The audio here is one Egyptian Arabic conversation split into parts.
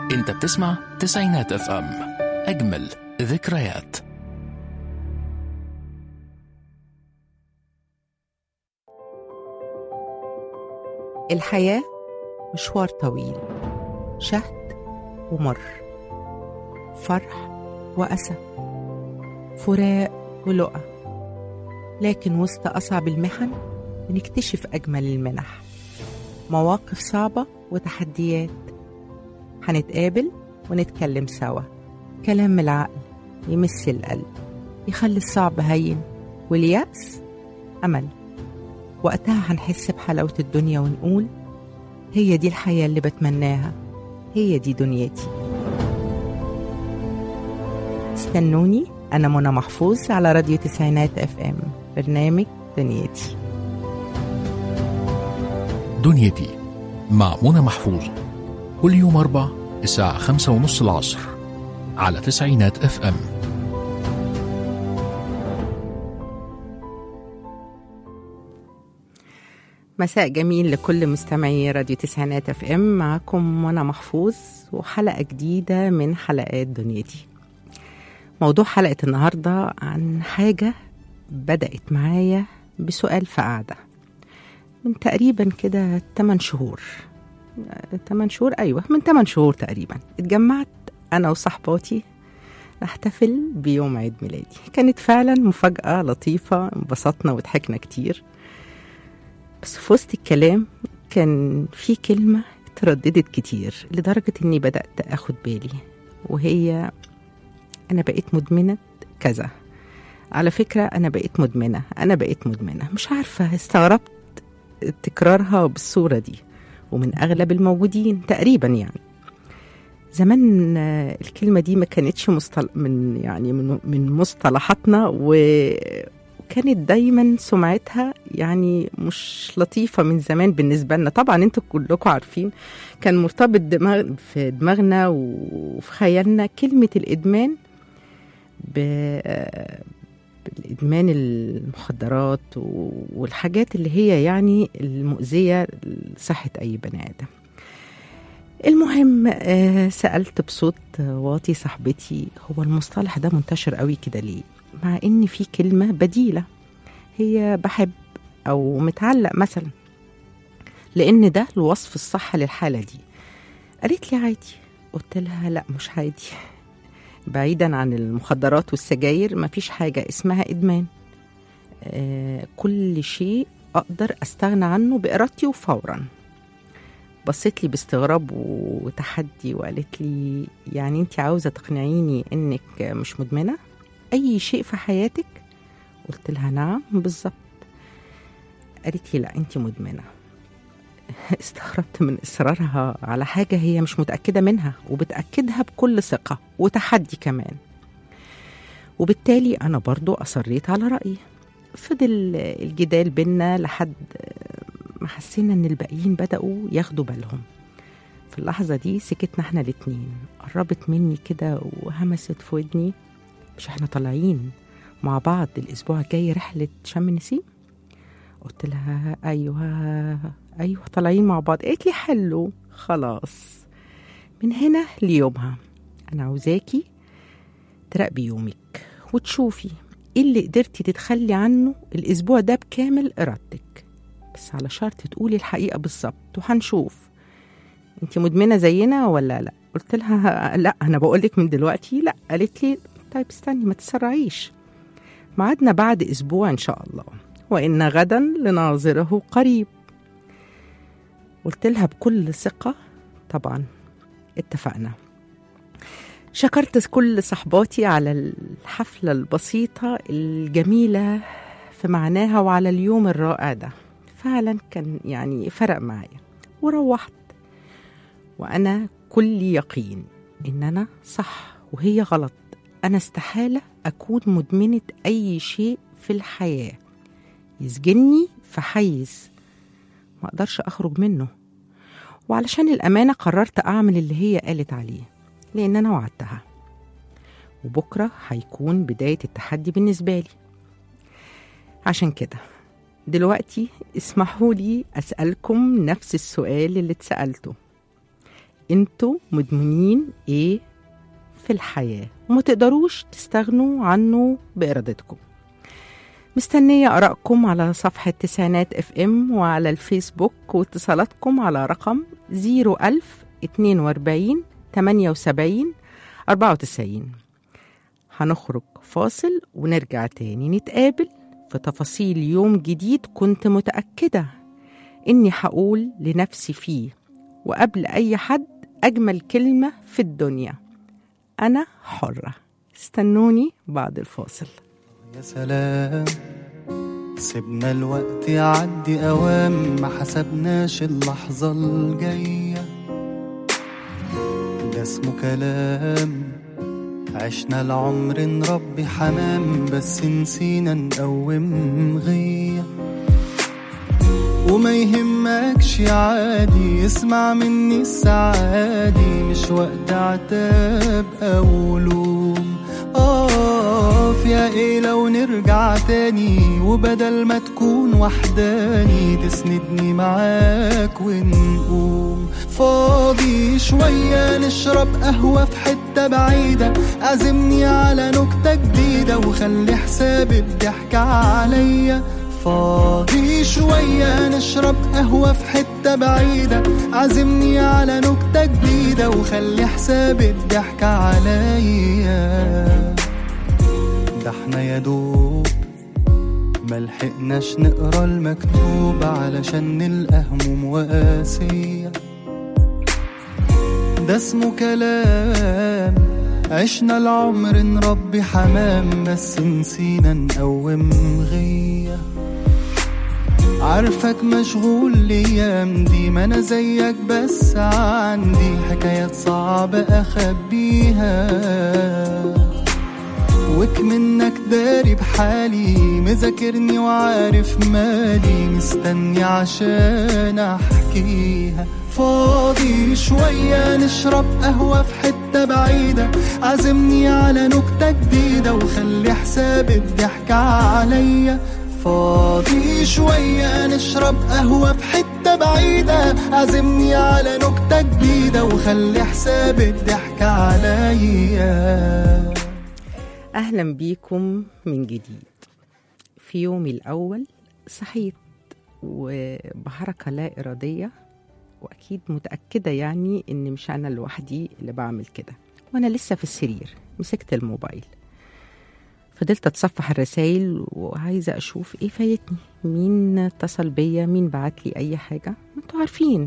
انت بتسمع تسعينات اف ام اجمل ذكريات الحياة مشوار طويل شهد ومر فرح وأسى فراق ولقى لكن وسط أصعب المحن بنكتشف أجمل المنح مواقف صعبة وتحديات هنتقابل ونتكلم سوا كلام من العقل يمس القلب يخلي الصعب هين واليأس أمل وقتها هنحس بحلاوة الدنيا ونقول هي دي الحياة اللي بتمناها هي دي دنيتي استنوني أنا منى محفوظ على راديو تسعينات اف ام برنامج دنيتي دنيتي مع منى محفوظ كل يوم أربع الساعة خمسة ونص العصر على تسعينات اف ام مساء جميل لكل مستمعي راديو تسعينات اف ام معكم منى محفوظ وحلقة جديدة من حلقات دنيتي موضوع حلقة النهاردة عن حاجة بدأت معايا بسؤال في قعدة من تقريبا كده 8 شهور 8 شهور أيوة من 8 شهور تقريبا اتجمعت أنا وصحباتي نحتفل بيوم عيد ميلادي كانت فعلا مفاجأة لطيفة انبسطنا وضحكنا كتير بس في وسط الكلام كان في كلمة ترددت كتير لدرجة إني بدأت أخد بالي وهي أنا بقيت مدمنة كذا على فكرة أنا بقيت مدمنة أنا بقيت مدمنة مش عارفة استغربت تكرارها بالصورة دي ومن أغلب الموجودين تقريبا يعني زمان آه، الكلمة دي ما كانتش مصطل... من يعني من, من مصطلحاتنا و... وكانت دايما سمعتها يعني مش لطيفة من زمان بالنسبة لنا طبعا انتوا كلكم عارفين كان مرتبط دماغ في دماغنا وفي خيالنا كلمة الإدمان ب... بالإدمان المخدرات و- والحاجات اللي هي يعني المؤذية لصحة أي بني آدم المهم آه، سألت بصوت واطي صاحبتي هو المصطلح ده منتشر قوي كده ليه مع ان في كلمة بديلة هي بحب او متعلق مثلا لان ده الوصف الصح للحالة دي قالت لي عادي قلت لها لا مش عادي بعيدا عن المخدرات والسجاير مفيش حاجة اسمها إدمان آه كل شيء أقدر أستغنى عنه بإرادتي وفورا بصيت لي باستغراب وتحدي وقالت لي يعني انت عاوزة تقنعيني انك مش مدمنة أي شيء في حياتك قلت لها نعم بالظبط قالت لي لا انت مدمنة استغربت من إصرارها على حاجة هي مش متأكدة منها وبتأكدها بكل ثقة وتحدي كمان وبالتالي أنا برضو أصريت على رأيي فضل الجدال بينا لحد ما حسينا إن الباقيين بدأوا ياخدوا بالهم في اللحظة دي سكتنا احنا الاتنين قربت مني كده وهمست في ودني مش احنا طالعين مع بعض الأسبوع الجاي رحلة شم النسيم قلت لها أيوه أيوه طالعين مع بعض قالت لي حلو خلاص من هنا ليومها أنا عاوزاكي تراقبي يومك وتشوفي ايه اللي قدرتي تتخلي عنه الأسبوع ده بكامل إرادتك بس على شرط تقولي الحقيقة بالظبط وهنشوف انت مدمنة زينا ولا لا قلت لها لا أنا بقولك من دلوقتي لا قالت لي طيب استني ما تسرعيش ميعادنا بعد أسبوع إن شاء الله وإن غدا لناظره قريب قلت لها بكل ثقة طبعا اتفقنا شكرت كل صحباتي على الحفلة البسيطة الجميلة في معناها وعلى اليوم الرائع ده فعلا كان يعني فرق معايا وروحت وأنا كل يقين إن أنا صح وهي غلط أنا استحالة أكون مدمنة أي شيء في الحياة يسجني في حيز ما أقدرش أخرج منه وعلشان الأمانة قررت أعمل اللي هي قالت عليه لأن أنا وعدتها وبكرة هيكون بداية التحدي بالنسبة لي عشان كده دلوقتي اسمحوا لي أسألكم نفس السؤال اللي اتسألته انتوا مدمنين ايه في الحياة وما تقدروش تستغنوا عنه بإرادتكم مستنية آرائكم على صفحة تسعينات اف ام وعلى الفيسبوك واتصالاتكم على رقم 01000 42 78 94 هنخرج فاصل ونرجع تاني نتقابل في تفاصيل يوم جديد كنت متأكدة إني هقول لنفسي فيه وقبل أي حد أجمل كلمة في الدنيا أنا حرة استنوني بعد الفاصل يا سلام سيبنا الوقت يعدي أوام ما حسبناش اللحظة الجاية ده اسمه كلام عشنا العمر نربي حمام بس نسينا نقوم غيه وما يهمكش عادي اسمع مني السعادي مش وقت عتاب او لوم اقف يا ايه لو نرجع تاني وبدل ما تكون وحداني تسندني معاك ونقوم فاضي شوية نشرب قهوة في حتة بعيدة عزمني على نكتة جديدة وخلي حساب الضحك عليا فاضي شوية نشرب قهوة في حتة بعيدة عزمني على نكتة جديدة وخلي حساب الضحك عليا ده احنا يا دوب ملحقناش نقرا المكتوب علشان نلقى هموم وقاسية ده اسمه كلام عشنا العمر نربي حمام بس نسينا نقوم غيه عارفك مشغول الايام دي ما انا زيك بس عندي حكايات صعبة اخبيها وك منك داري بحالي مذاكرني وعارف مالي مستني عشان احكيها فاضي شوية نشرب قهوة في حتة بعيدة عزمني على نكتة جديدة وخلي حساب الضحك عليا فاضي شوية نشرب قهوة في حتة بعيدة عزمني على نكتة جديدة وخلي حساب الضحك عليا أهلا بيكم من جديد في يومي الأول صحيت وبحركة لا إرادية وأكيد متأكدة يعني إن مش أنا لوحدي اللي بعمل كده وأنا لسه في السرير مسكت الموبايل فضلت اتصفح الرسايل وعايزه اشوف ايه فايتني مين اتصل بيا مين بعت لي اي حاجه ما انتوا عارفين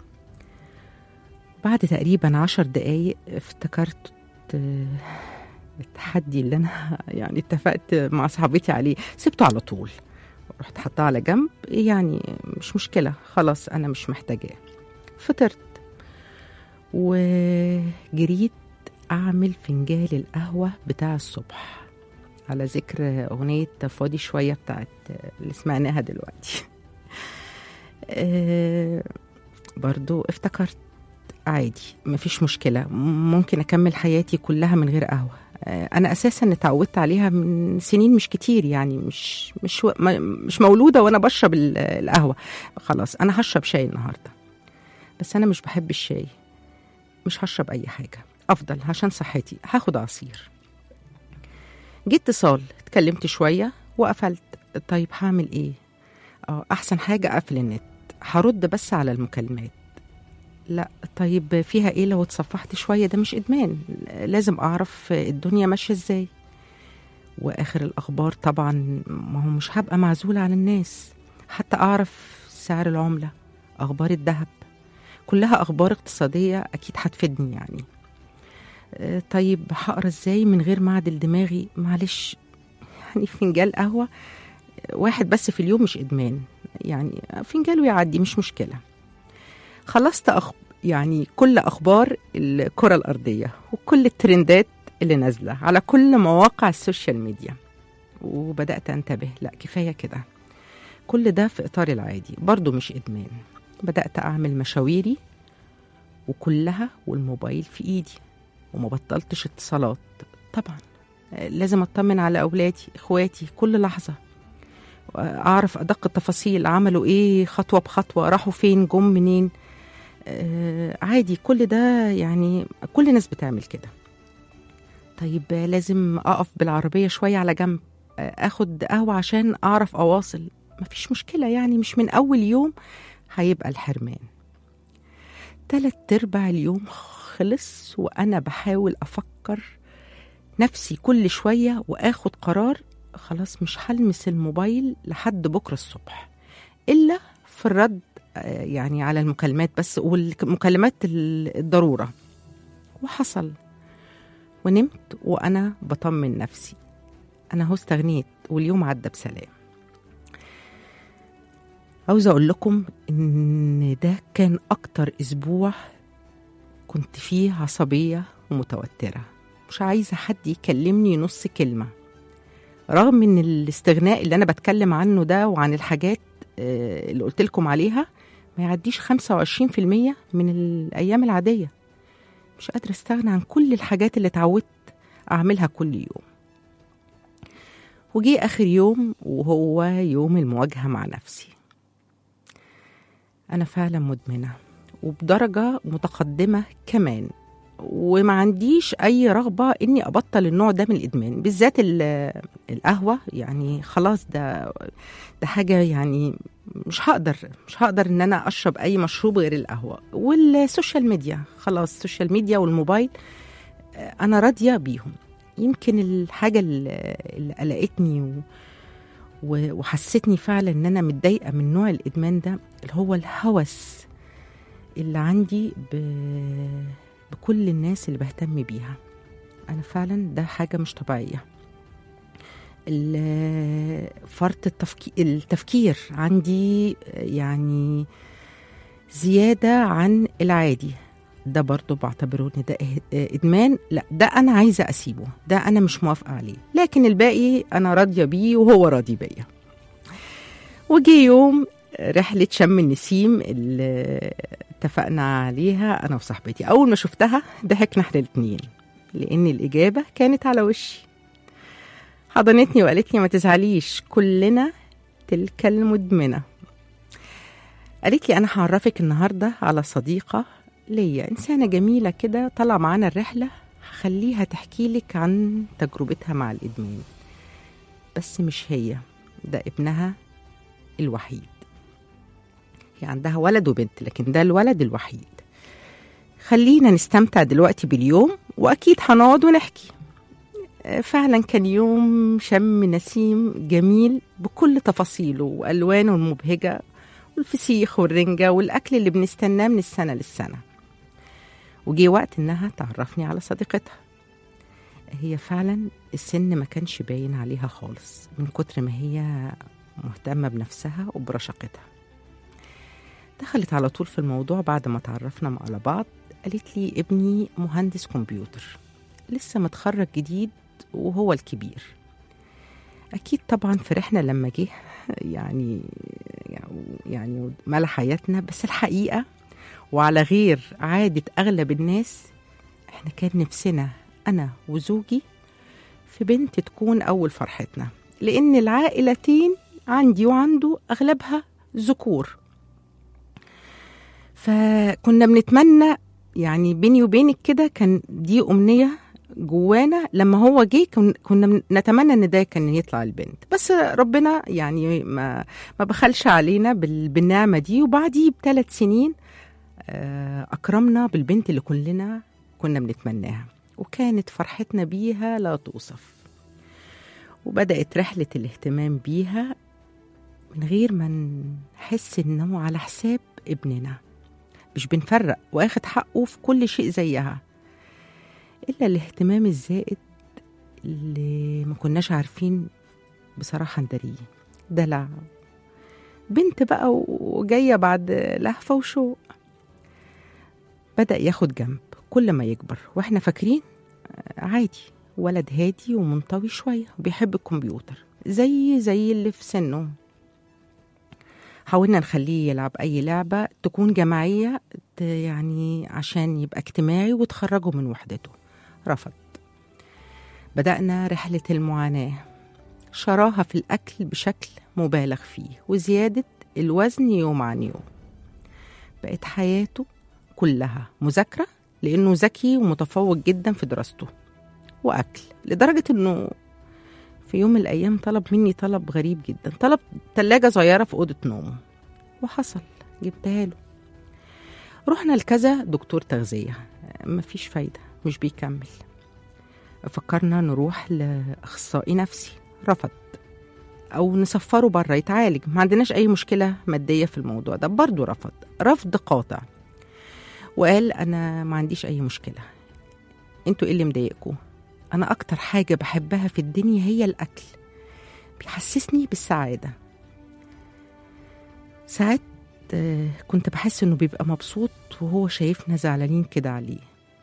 بعد تقريبا عشر دقايق افتكرت آه، التحدي اللي انا يعني اتفقت مع صاحبتي عليه سبته على طول رحت حطاه على جنب يعني مش مشكله خلاص انا مش محتاجاه فطرت وجريت اعمل فنجان القهوه بتاع الصبح على ذكر أغنية فاضي شوية بتاعت اللي سمعناها دلوقتي آه، برضو افتكرت عادي مفيش مشكلة ممكن أكمل حياتي كلها من غير قهوة آه، أنا أساسا اتعودت عليها من سنين مش كتير يعني مش مش و- ما- مش مولودة وأنا بشرب ال- القهوة خلاص أنا هشرب شاي النهاردة بس أنا مش بحب الشاي مش هشرب أي حاجة أفضل عشان صحتي هاخد عصير جه اتصال اتكلمت شوية وقفلت طيب هعمل ايه اه احسن حاجة اقفل النت هرد بس على المكالمات لا طيب فيها ايه لو اتصفحت شوية ده مش ادمان لازم اعرف الدنيا ماشية ازاي واخر الاخبار طبعا ما هو مش هبقى معزولة عن الناس حتى اعرف سعر العملة اخبار الذهب كلها اخبار اقتصادية اكيد هتفيدني يعني آه، طيب هقرا ازاي من غير ما اعدل دماغي معلش يعني فنجان قهوه واحد بس في اليوم مش ادمان يعني فنجان ويعدي مش مشكله خلصت أخ... يعني كل اخبار الكره الارضيه وكل الترندات اللي نازله على كل مواقع السوشيال ميديا وبدات انتبه لا كفايه كده كل ده في اطار العادي برضو مش ادمان بدات اعمل مشاويري وكلها والموبايل في ايدي وما بطلتش اتصالات طبعا آه، لازم اطمن على اولادي اخواتي كل لحظه اعرف ادق التفاصيل عملوا ايه خطوه بخطوه راحوا فين جم منين آه عادي كل ده يعني كل الناس بتعمل كده طيب آه، لازم اقف بالعربيه شويه على جنب آه، اخد قهوه عشان اعرف اواصل مفيش مشكله يعني مش من اول يوم هيبقى الحرمان تلات ارباع اليوم خلص وانا بحاول افكر نفسي كل شويه واخد قرار خلاص مش هلمس الموبايل لحد بكره الصبح الا في الرد آه، يعني على المكالمات بس والمكالمات ال- الضروره وحصل ونمت وانا بطمن نفسي انا هو استغنيت واليوم عدى بسلام عاوزه اقول لكم ان ده كان اكتر اسبوع كنت فيه عصبيه ومتوتره مش عايزه حد يكلمني نص كلمه رغم ان الاستغناء اللي انا بتكلم عنه ده وعن الحاجات آه، اللي قلت لكم عليها ما يعديش 25% من الايام العاديه مش قادره استغنى عن كل الحاجات اللي اتعودت اعملها كل يوم وجي اخر يوم وهو يوم المواجهه مع نفسي انا فعلا مدمنه وبدرجه متقدمه كمان وما عنديش اي رغبه اني ابطل النوع ده من الادمان بالذات ال- القهوه يعني خلاص ده ده حاجه يعني مش هقدر مش هقدر ان انا اشرب اي مشروب غير القهوه والسوشيال ميديا خلاص السوشيال ميديا والموبايل آه، انا راضيه بيهم يمكن الحاجه اللي اللي قلقتني و... و- وحستني فعلا ان انا متضايقه من نوع الادمان ده اللي هو الهوس اللي عندي ب... بكل الناس اللي بهتم بيها انا فعلا ده حاجه مش طبيعيه ال- فرط التفكير التفكير عندي يعني زياده عن العادي ده برضو بعتبره ان ده إه- ادمان لا ده انا عايزه اسيبه ده انا مش موافقه عليه لكن الباقي انا راضيه بيه وهو راضي بيا وجي يوم رحله شم النسيم اللي اتفقنا عليها انا وصاحبتي اول ما شفتها ضحكنا احنا الاتنين لان الاجابه كانت على وشي حضنتني وقالت لي ما تزعليش كلنا تلك المدمنه قالت لي انا هعرفك النهارده على صديقه ليا انسانه جميله كده طالعه معانا الرحله هخليها تحكي لك عن تجربتها مع الادمان بس مش هي ده ابنها الوحيد هي عندها ولد وبنت لكن ده الولد الوحيد خلينا نستمتع دلوقتي باليوم واكيد هنقعد ونحكي آه، فعلا كان يوم شم نسيم جميل بكل تفاصيله والوانه المبهجه والفسيخ والرنجه والاكل اللي بنستناه من السنه للسنه وجي وقت انها تعرفني على صديقتها هي فعلا السن ما كانش باين عليها خالص من كتر ما هي مهتمه بنفسها وبرشاقتها دخلت على طول في الموضوع بعد ما تعرفنا على بعض قالت لي ابني مهندس كمبيوتر لسه متخرج جديد وهو الكبير اكيد طبعا فرحنا لما جه يعني يعني ملا حياتنا بس الحقيقه وعلى غير عاده اغلب الناس احنا كان نفسنا انا وزوجي في بنت تكون اول فرحتنا لان العائلتين عندي وعنده اغلبها ذكور فكنا بنتمنى يعني بيني وبينك كده كان دي امنيه جوانا لما هو جه كن- كنا نتمنى ان ده كان يطلع البنت بس ربنا يعني ما ما بخلش علينا بال- بالنعمه دي وبعديه بثلاث سنين آه، اكرمنا بالبنت اللي كلنا كنا بنتمناها وكانت فرحتنا بيها لا توصف وبدات رحله الاهتمام بيها من غير ما نحس انه على حساب ابننا مش بنفرق واخد حقه في كل شيء زيها إلا الاهتمام الزائد اللي ما كناش عارفين بصراحة نداريه دلع بنت بقى وجاية بعد لهفة وشوق بدأ ياخد جنب كل ما يكبر واحنا فاكرين آه، عادي ولد هادي ومنطوي شوية وبيحب الكمبيوتر زي زي اللي في سنه حاولنا نخليه يلعب أي لعبة تكون جماعية ت- يعني عشان يبقى اجتماعي وتخرجه من وحدته رفض بدأنا رحلة المعاناة شراهة في الأكل بشكل مبالغ فيه وزيادة الوزن يوم عن يوم بقت حياته كلها مذاكرة لأنه ذكي ومتفوق جدا في دراسته وأكل لدرجة أنه في يوم من الأيام طلب مني طلب غريب جدا طلب تلاجة صغيرة في أوضة نومه وحصل جبتها له رحنا لكذا دكتور تغذية مفيش فايدة مش بيكمل فكرنا نروح لأخصائي نفسي رفض أو نسفره بره يتعالج ما عندناش أي مشكلة مادية في الموضوع ده برضه رفض رفض قاطع وقال أنا ما عنديش أي مشكلة انتوا ايه اللي مضايقكم أنا أكتر حاجة بحبها في الدنيا هي الأكل بيحسسني بالسعادة ساعات آه، كنت بحس إنه بيبقى مبسوط وهو شايفنا زعلانين كده عليه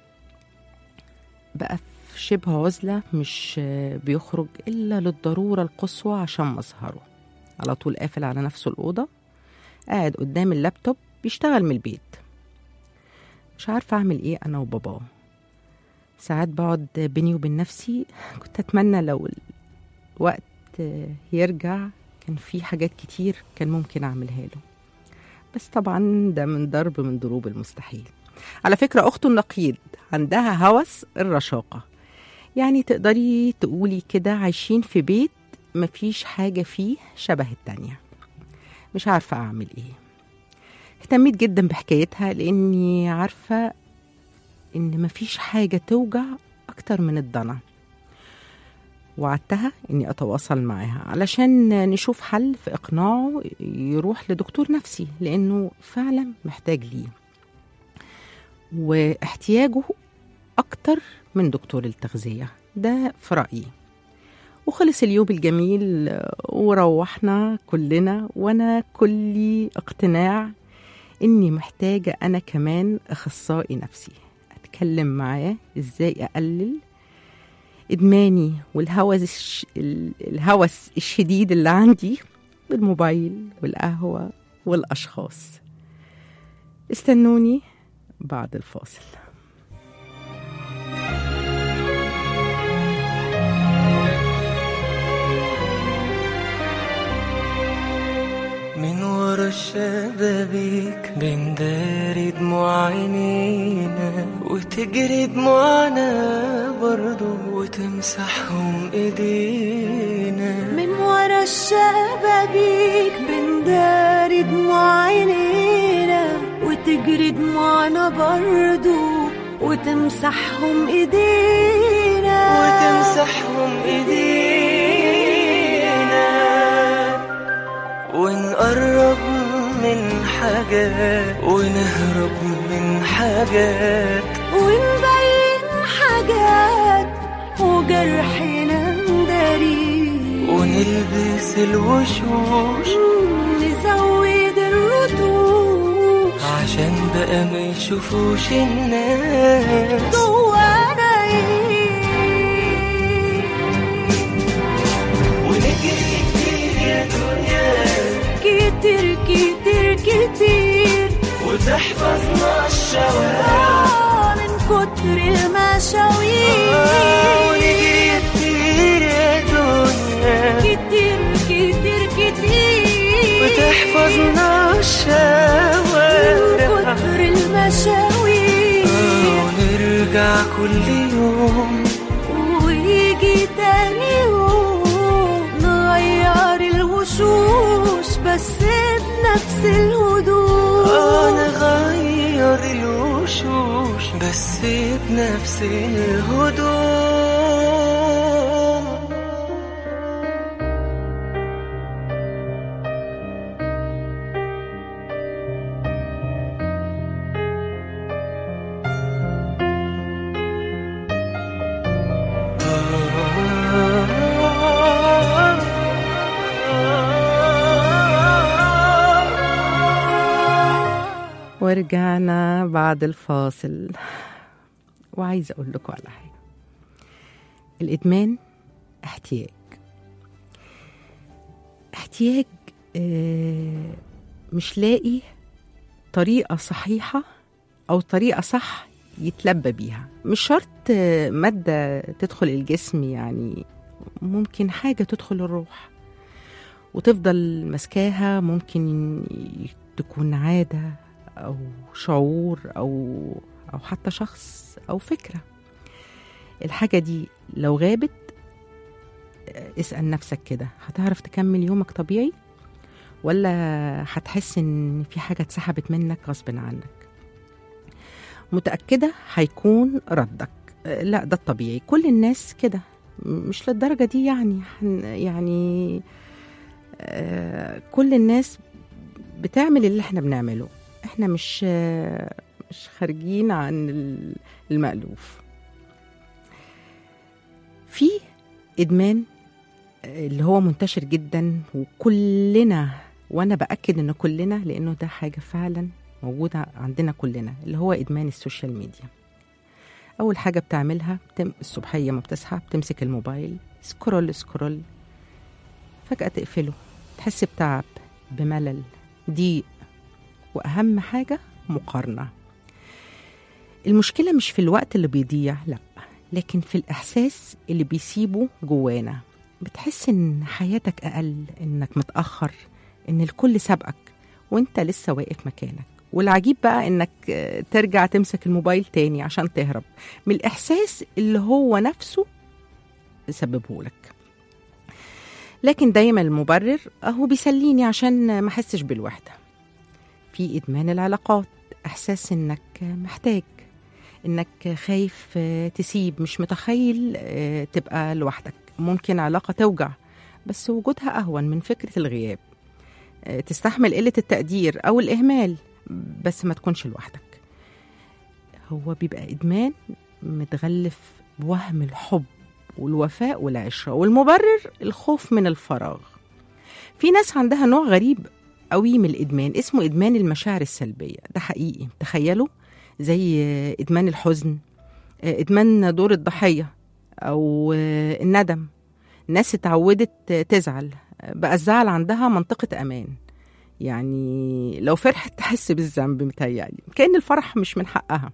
بقى في شبه عزلة مش آه، بيخرج إلا للضرورة القصوى عشان مظهره على طول قافل على نفسه الأوضة قاعد قدام اللابتوب بيشتغل من البيت مش عارفة أعمل إيه أنا وباباه ساعات بقعد بيني وبين نفسي كنت أتمنى لو الوقت يرجع كان في حاجات كتير كان ممكن أعملها له بس طبعا ده من ضرب من ضروب المستحيل على فكرة أخته النقيض عندها هوس الرشاقة يعني تقدري تقولي كده عايشين في بيت مفيش حاجة فيه شبه التانية مش عارفة أعمل إيه اهتميت جدا بحكايتها لأني عارفة إن مفيش حاجة توجع أكتر من الضنا وعدتها إني أتواصل معاها علشان نشوف حل في إقناعه يروح لدكتور نفسي لأنه فعلا محتاج ليه واحتياجه أكتر من دكتور التغذية ده في رأيي وخلص اليوم الجميل وروحنا كلنا وأنا كلي اقتناع إني محتاجة أنا كمان أخصائي نفسي أتكلم معاه إزاي أقلل إدماني والهوس الش... ال- الهوس الشديد اللي عندي بالموبايل والقهوة والأشخاص استنوني بعد الفاصل من ورا الشبابيك بنداري دموع عينينا وتجري دموعنا برضو وتمسحهم ايدينا من ورا الشبابيك بنداري دموع عينينا وتجري دموعنا برضو وتمسحهم ايدينا وتمسحهم ايدينا ونقرب من حاجات ونهرب من حاجات ونبين حاجات وجرحنا نداري ونلبس الوشوش نزود الردوش عشان بقى ما يشوفوش الناس جوانا ايه ونجري كتير يا دنيا كتير كتير كتير وتحفظنا الشوارع آه، من كتر المشاوير ونجري كتير يا دنيا كتير كتير كتير وتحفظنا من الشوارع كتر المشاوير ونرجع كل يوم ويجي تاني يوم نغير الوشوش بس بنفس الهدوء آه نغير الوشوش بس بنفس الهدوء ورجعنا بعد الفاصل وعايزة أقول لكم على حاجة الإدمان احتياج احتياج آه، مش لاقي طريقة صحيحة أو طريقة صح يتلبى بيها مش شرط آه، مادة تدخل الجسم يعني ممكن حاجة تدخل الروح وتفضل ماسكاها ممكن ي- تكون عادة أو شعور أو أو حتى شخص أو فكرة الحاجة دي لو غابت آه، اسأل نفسك كده هتعرف تكمل يومك طبيعي ولا هتحس ان في حاجة اتسحبت منك غصب عنك متأكدة هيكون ردك آه، لا ده الطبيعي كل الناس كده م- مش للدرجة دي يعني هن- يعني آه، كل الناس بتعمل اللي احنا بنعمله احنا مش آه، مش خارجين عن ال- المألوف في إدمان آه، اللي هو منتشر جدا وكلنا وانا باكد ان كلنا لانه ده حاجه فعلا موجوده عندنا كلنا اللي هو ادمان السوشيال ميديا اول حاجه بتعملها بتم الصبحيه ما بتصحى بتمسك الموبايل سكرول سكرول فجاه تقفله تحس بتعب بملل ضيق واهم حاجه مقارنه المشكله مش في الوقت اللي بيضيع لا لكن في الاحساس اللي بيسيبه جوانا بتحس ان حياتك اقل انك متاخر ان الكل سابقك وانت لسه واقف مكانك والعجيب بقى انك آه، ترجع تمسك الموبايل تاني عشان تهرب من الاحساس اللي هو نفسه سببه لك لكن دايما المبرر اهو بيسليني عشان ما احسش بالوحده في ادمان العلاقات احساس انك محتاج انك خايف آه، تسيب مش متخيل آه، تبقى لوحدك ممكن علاقه توجع بس وجودها اهون من فكره الغياب آه، تستحمل قله التقدير او الاهمال بس ما تكونش لوحدك هو بيبقى ادمان متغلف بوهم الحب والوفاء والعشره والمبرر الخوف من الفراغ في ناس عندها نوع غريب قوي من الادمان اسمه ادمان المشاعر السلبيه ده حقيقي تخيلوا زي آه، ادمان الحزن آه، ادمان دور الضحيه او آه، الندم ناس اتعودت آه، تزعل بقى الزعل عندها منطقة أمان يعني لو فرحت تحس بالذنب متهيألي كأن الفرح مش من حقها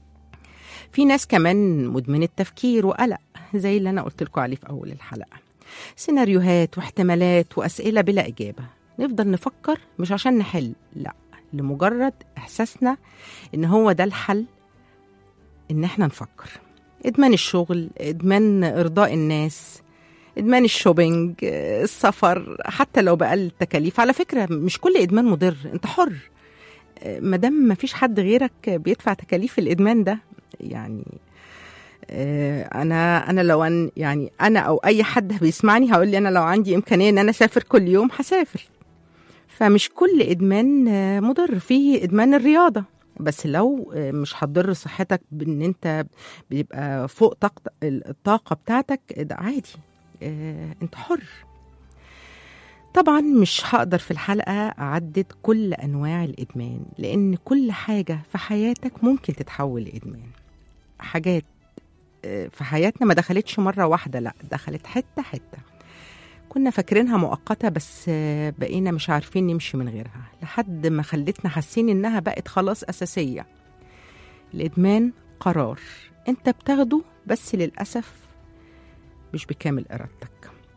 في ناس كمان مدمنة تفكير وقلق زي اللي أنا قلت لكم عليه في أول الحلقة سيناريوهات واحتمالات وأسئلة بلا إجابة نفضل نفكر مش عشان نحل لا لمجرد إحساسنا إن هو ده الحل إن إحنا نفكر إدمان الشغل إدمان إرضاء الناس ادمان الشوبينج آه، السفر حتى لو بقل التكاليف على فكره مش كل ادمان مضر انت حر آه، ما دام ما فيش حد غيرك بيدفع تكاليف الادمان ده يعني آه، انا انا لو أن يعني انا او اي حد بيسمعني هقول لي انا لو عندي امكانيه ان انا اسافر كل يوم هسافر فمش كل ادمان آه، مضر فيه ادمان الرياضه بس لو آه، مش هتضر صحتك بان انت بيبقى فوق طاقة الطاقه بتاعتك ده عادي آه، انت حر طبعا مش هقدر في الحلقة أعدد كل أنواع الإدمان لأن كل حاجة في حياتك ممكن تتحول لإدمان حاجات آه، في حياتنا ما دخلتش مرة واحدة لا دخلت حتة حتة كنا فاكرينها مؤقتة بس آه، بقينا مش عارفين نمشي من غيرها لحد ما خلتنا حاسين إنها بقت خلاص أساسية الإدمان قرار أنت بتاخده بس للأسف مش بكامل إرادتك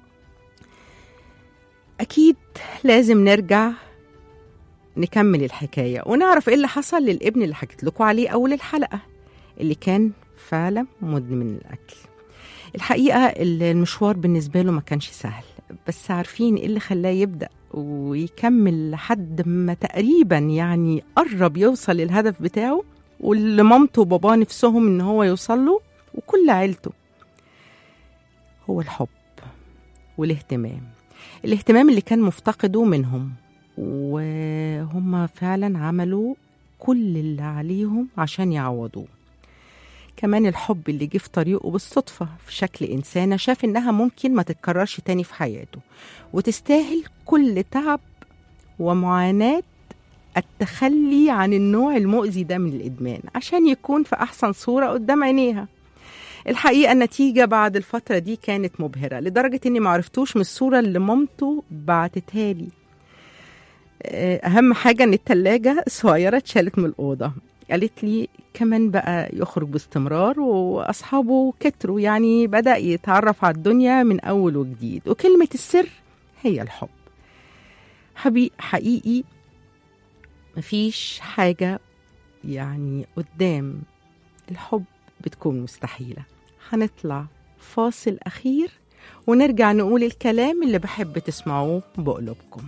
أكيد لازم نرجع نكمل الحكاية ونعرف إيه اللي حصل للابن اللي حكيت لكم عليه أول الحلقة اللي كان فعلا مدمن الأكل الحقيقة المشوار بالنسبة له ما كانش سهل بس عارفين إيه اللي خلاه يبدأ ويكمل لحد ما تقريبا يعني قرب يوصل للهدف بتاعه واللي مامته وباباه نفسهم إن هو يوصل له وكل عيلته هو الحب والاهتمام الاهتمام اللي كان مفتقده منهم وهم فعلا عملوا كل اللي عليهم عشان يعوضوه كمان الحب اللي جه في طريقه بالصدفة في شكل إنسانة شاف إنها ممكن ما تتكررش تاني في حياته وتستاهل كل تعب ومعاناة التخلي عن النوع المؤذي ده من الإدمان عشان يكون في أحسن صورة قدام عينيها الحقيقة النتيجة بعد الفترة دي كانت مبهرة لدرجة إني معرفتوش من الصورة اللي مامته بعتتها لي آه، أهم حاجة إن التلاجة الصغيرة اتشالت من الأوضة قالت لي كمان بقى يخرج باستمرار وأصحابه كتروا يعني بدأ يتعرف على الدنيا من أول وجديد وكلمة السر هي الحب حبي حقيقي مفيش حاجة يعني قدام الحب بتكون مستحيلة هنطلع فاصل أخير ونرجع نقول الكلام اللي بحب تسمعوه بقلوبكم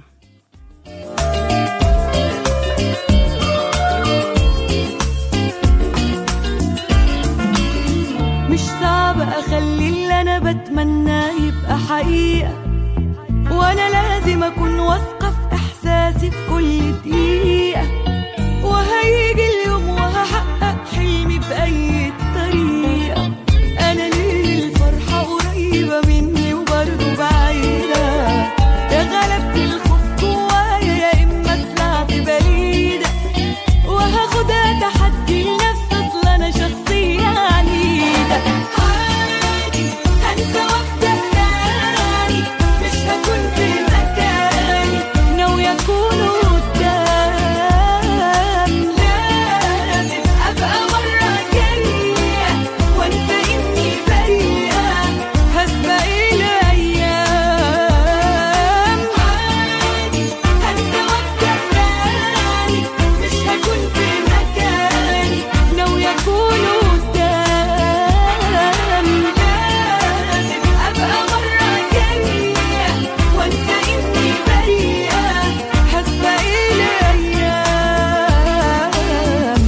مش صعب اخلي اللي انا بتمناه يبقى حقيقة وانا لازم اكون واثقة في احساسي في كل دقيقة وهيجي اليوم وهحقق حلمي بأي طريقة انا ليه الفرحة قريبة مني وبرضه بعيدة يا غلبت الخوف جوايا يا اما طلعت بعيدة وهاخدها تحدي لنفسي اصل انا شخصية عنيدة عادي هنسى وابدا تاني مش هكون في مكاني ناوية اكون قدام لازم ابقى مرة جاية وانسى اني بريئة هسبق الايام عادي هنسى وابدا تاني مش هكون في مكاني ناوية اكون قدام لازم ابقى مرة جاية وانسى اني بريئة هسبق الايام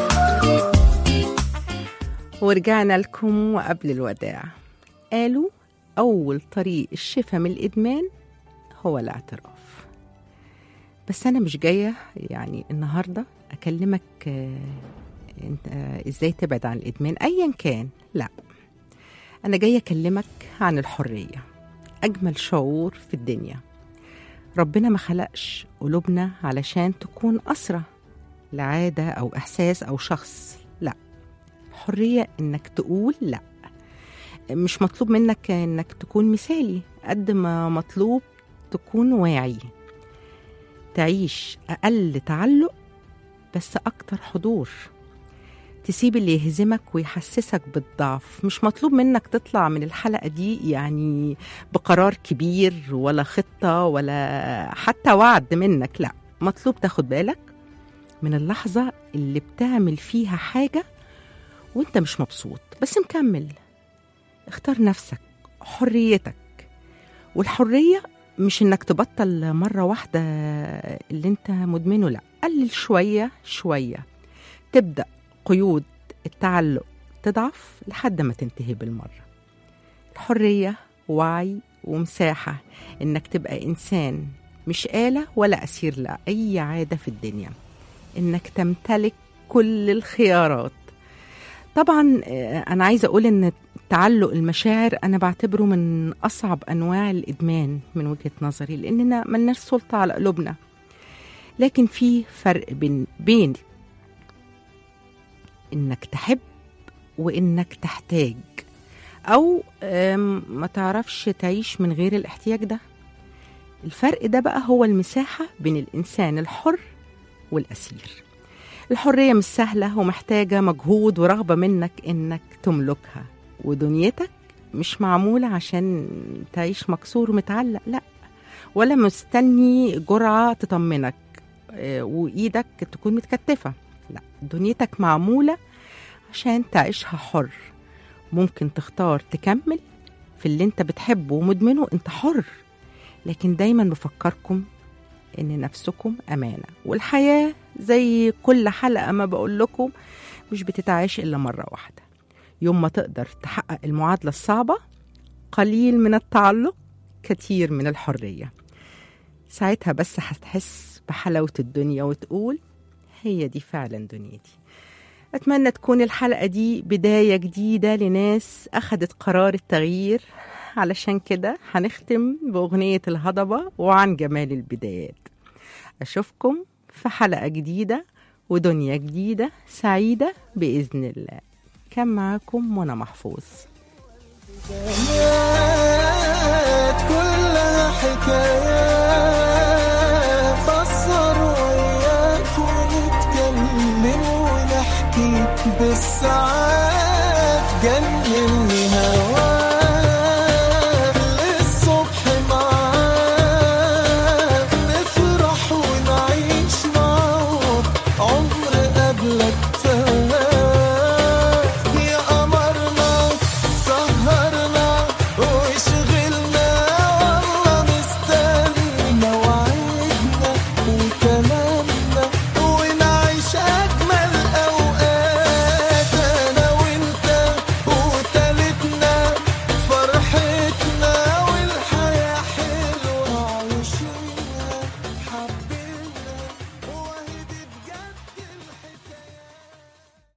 ورجعنا لكم وقبل الوداع قالوا أول طريق الشفا من الإدمان هو الاعتراف بس أنا مش جاية يعني النهاردة أكلمك آه، أنت آه، إزاي تبعد عن الإدمان أيا كان لا أنا جاية أكلمك عن الحرية أجمل شعور في الدنيا ربنا ما خلقش قلوبنا علشان تكون أسرة لعادة أو إحساس أو شخص لا حرية إنك تقول لا مش مطلوب منك إنك تكون مثالي قد ما مطلوب تكون واعي تعيش أقل تعلق بس أكتر حضور تسيب اللي يهزمك ويحسسك بالضعف مش مطلوب منك تطلع من الحلقة دي يعني بقرار كبير ولا خطة ولا حتى وعد منك لا مطلوب تاخد بالك من اللحظة اللي بتعمل فيها حاجة وانت مش مبسوط بس مكمل اختار نفسك حريتك والحرية مش انك تبطل مرة واحدة اللي انت مدمنه لا قلل شوية شوية تبدأ قيود التعلق تضعف لحد ما تنتهي بالمرة الحرية وعي ومساحة انك تبقى انسان مش آلة ولا أسير لأي عادة في الدنيا انك تمتلك كل الخيارات طبعا آه، انا عايزه اقول ان تعلق المشاعر انا بعتبره من اصعب انواع الادمان من وجهه نظري لاننا ملناش سلطه على قلوبنا لكن في فرق بين بين انك تحب وانك تحتاج او آم، ما تعرفش تعيش من غير الاحتياج ده الفرق ده بقى هو المساحه بين الانسان الحر والاسير الحرية مش سهلة ومحتاجة مجهود ورغبة منك إنك تملكها ودنيتك مش معمولة عشان تعيش مكسور ومتعلق لا ولا مستني جرعة تطمنك آه، وإيدك تكون متكتفة لا دنيتك معمولة عشان تعيشها حر ممكن تختار تكمل في اللي انت بتحبه ومدمنه انت حر لكن دايما بفكركم ان نفسكم امانه والحياه زي كل حلقه ما بقول لكم مش بتتعاش الا مره واحده يوم ما تقدر تحقق المعادله الصعبه قليل من التعلق كتير من الحريه ساعتها بس هتحس بحلاوه الدنيا وتقول هي دي فعلا دنيتي أتمنى تكون الحلقة دي بداية جديدة لناس أخدت قرار التغيير علشان كده هنختم بأغنية الهضبة وعن جمال البدايات أشوفكم في حلقة جديدة ودنيا جديدة سعيدة بإذن الله كان معاكم منى محفوظ حكايات كلها حكايات فسر وياك ونتكلم ونحكي بالساعات جنني هواك